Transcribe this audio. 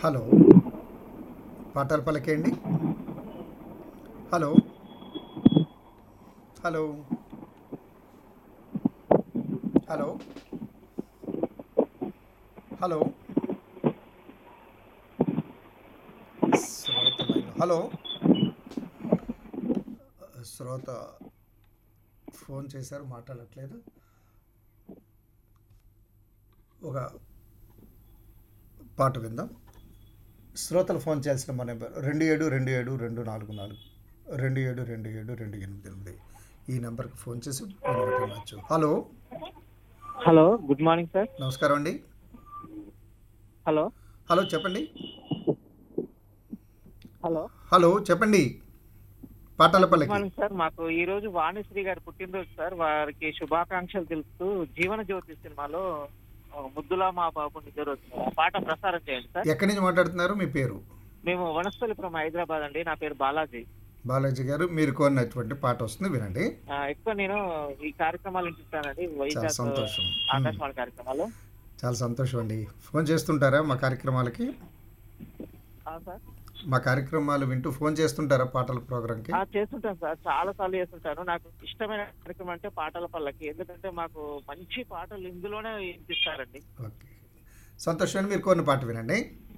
Hello పాటలు పలకేయండి hello hello hello hello శ్రోత లైన్లో- హలో శ్రోత ఫోన్ చేశారు మాట్లాడట్లేదు ఒక పాట విందాం శ్రోతలు ఫోన్ చేయాల్సిన మా నెంబర్ రెండు ఏడు రెండు ఏడు రెండు నాలుగు నాలుగు రెండు ఏడు రెండు ఏడు రెండు ఎనిమిది ఎనిమిది ఈ నెంబర్కి ఫోన్ చేసి వినవచ్చు hello hello good morning sir నమస్కారం అండి హలో హలో చెప్పండి హలో హలో చెప్పండి పాటల గుడ్ పల్లకి మార్నింగ్ సార్ మాకు ఈ రోజు వాణిశ్రీ గారి పుట్టినరోజు సార్ వారికి శుభాకాంక్షలు తెలుపుతూ జీవన జ్యోతి సినిమాలో ఆ, ముద్దులా మా బాబు నిద్ర వచ్చింది ఆ పాట ప్రసారం చేయండి సార్ ఎక్కడి నుంచి మాట్లాడుతున్నారు మీ పేరు మేము వనస్థలిపురం హైదరాబాద్ అండి నా పేరు బాలాజీ బాలాజీ గారు మీరు కోరినటువంటి పాట వస్తుంది వినండి ఆ, ఎక్కువ నేను ఈ కార్యక్రమాలు వింటుంటానండి చాలా వైజాగ్ సంతోషం మ్మ్. ఆకాశవాణి కార్యక్రమాలు చాలా సంతోషం అండి ఫోన్ చేస్తుంటారా మా కార్యక్రమాలకి ఆ, సార్ మా కార్యక్రమాలు వింటూ ఫోన్ చేస్తుంటారా పాటల ప్రోగ్రాంకి ఆ, చేస్తుంటాను సార్ చాలా సార్లు చేస్తుంటాను నాకు ఇష్టమైన కార్యక్రమం అంటే పాటల పల్లకి ఎందుకంటే మాకు మంచి పాటలు ఇందులోనే వినిపిస్తారండి ఓకే సంతోషం అండి మీరు కొన్ని పాట వినండి